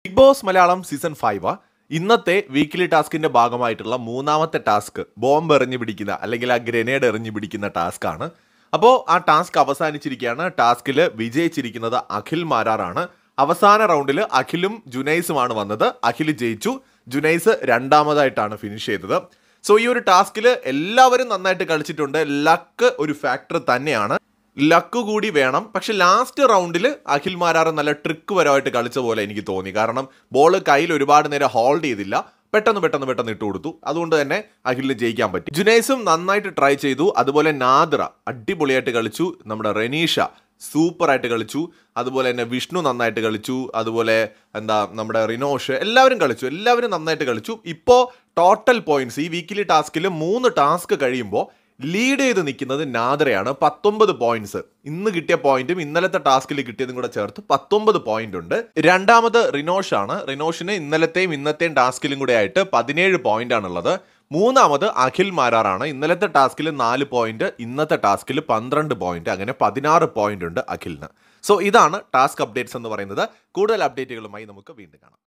big Boss Malayalam season five ഇന്നത്തെ weekly ടാസ്കിന്റെ ഭാഗമായിട്ടുള്ള മൂന്നാമത്തെ ടാസ്ക് ബോംബ് എറിഞ്ഞു പിടിക്കുന്ന അല്ലെങ്കിൽ ആ ഗ്രനേഡ് എറിഞ്ഞു പിടിക്കുന്ന ടാസ്ക് ആണ് അപ്പോൾ ആ ടാസ്ക് അവസാനിച്ചിരിക്കുകയാണ് ടാസ്കിൽ വിജയിച്ചിരിക്കുന്നത് അഖിൽ മാരാറാണ് അവസാന റൗണ്ടിൽ അഖിലും ജുനൈസുമാണ് വന്നത് അഖിൽ ജയിച്ചു ജുനൈസ് രണ്ടാമതായിട്ടാണ് ഫിനിഷ് ചെയ്തത് സോ ഈ ഒരു ടാസ്കിൽ എല്ലാവരും നന്നായിട്ട് കളിച്ചിട്ടുണ്ട് ലക്ക് ഒരു ഫാക്ടർ തന്നെയാണ് ലക്ക് കൂടി വേണം പക്ഷെ ലാസ്റ്റ് റൗണ്ടിൽ അഖിൽ മാരാറ് നല്ല ട്രിക്ക് പരമായിട്ട് കളിച്ച പോലെ എനിക്ക് തോന്നി കാരണം ബോൾ കയ്യിൽ ഒരുപാട് നേരം ഹോൾഡ് ചെയ്തില്ല പെട്ടെന്ന് പെട്ടെന്ന് പെട്ടെന്ന് ഇട്ട് കൊടുത്തു അതുകൊണ്ട് തന്നെ അഖിലിന് ജയിക്കാൻ പറ്റി ജുനൈസും നന്നായിട്ട് ട്രൈ ചെയ്തു അതുപോലെ നാദ്ര അടിപൊളിയായിട്ട് കളിച്ചു നമ്മുടെ റെനീഷ സൂപ്പറായിട്ട് കളിച്ചു അതുപോലെ തന്നെ വിഷ്ണു നന്നായിട്ട് കളിച്ചു അതുപോലെ എന്താ നമ്മുടെ റിനോഷ് എല്ലാവരും കളിച്ചു എല്ലാവരും നന്നായിട്ട് കളിച്ചു ഇപ്പോൾ ടോട്ടൽ പോയിന്റ്സ് ഈ വീക്കിലി ടാസ്കിൽ മൂന്ന് ടാസ്ക് കഴിയുമ്പോൾ ലീഡ് ചെയ്ത് നിൽക്കുന്നത് നാദ്രയാണ് പത്തൊമ്പത് പോയിന്റ്സ് ഇന്ന് കിട്ടിയ പോയിന്റും ഇന്നലത്തെ ടാസ്കിൽ കിട്ടിയതും കൂടെ ചേർത്ത് പത്തൊമ്പത് പോയിന്റ് ഉണ്ട് രണ്ടാമത് റിനോഷ് ആണ് റിനോഷിന് ഇന്നലത്തെയും ഇന്നത്തെയും ടാസ്കിലും കൂടെ ആയിട്ട് പതിനേഴ് പോയിന്റ് ആണുള്ളത് മൂന്നാമത് അഖിൽ മാരാറാണ് ഇന്നലത്തെ ടാസ്കിൽ നാല് പോയിന്റ് ഇന്നത്തെ ടാസ്കിൽ പന്ത്രണ്ട് പോയിന്റ് അങ്ങനെ പതിനാറ് പോയിന്റ് ഉണ്ട് അഖിലിന് സോ ഇതാണ് ടാസ്ക് അപ്ഡേറ്റ്സ് എന്ന് പറയുന്നത് കൂടുതൽ അപ്ഡേറ്റുകളുമായി നമുക്ക് വീണ്ടും കാണാം